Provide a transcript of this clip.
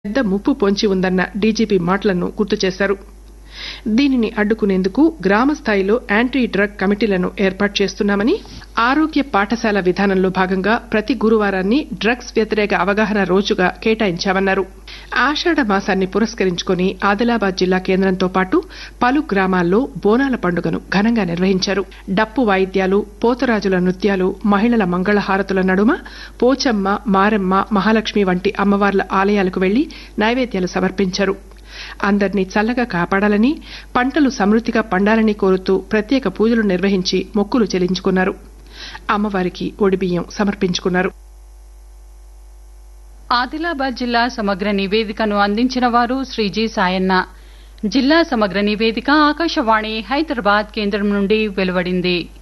పెద్ద ముప్పు పొంచి ఉందన్న డీజీపీ మాటలను గుర్తు చేశారు దీనిని అడ్డుకునేందుకు గ్రామ స్థాయిలో యాంటీ డ్రగ్ కమిటీలను ఏర్పాటు చేస్తున్నామని ఆరోగ్య పాఠశాల విధానంలో భాగంగా ప్రతి గురువారాన్ని డ్రగ్స్ వ్యతిరేక అవగాహన రోజుగా కేటాయించామన్నారు ఆషాఢ మాసాన్ని పురస్కరించుకుని ఆదిలాబాద్ జిల్లా కేంద్రంతో పాటు పలు గ్రామాల్లో బోనాల పండుగను ఘనంగా నిర్వహించారు డప్పు వాయిద్యాలు పోతరాజుల నృత్యాలు మహిళల మంగళహారతుల నడుమ పోచమ్మ మారెమ్మ మహాలక్ష్మి వంటి అమ్మవార్ల ఆలయాలకు వెళ్లి నైవేద్యాలు సమర్పించారు అందర్నీ చల్లగా కాపాడాలని పంటలు సమృద్దిగా పండాలని కోరుతూ ప్రత్యేక పూజలు నిర్వహించి మొక్కులు చెల్లించుకున్నారు అమ్మవారికి ఒడిబియ్యం సమర్పించుకున్నారు ఆదిలాబాద్ జిల్లా సమగ్ర నివేదికను అందించిన వారు శ్రీ జి సాయన్న జిల్లా సమగ్ర నివేదిక ఆకాశవాణి హైదరాబాద్ కేంద్రం నుండి వెలువడింది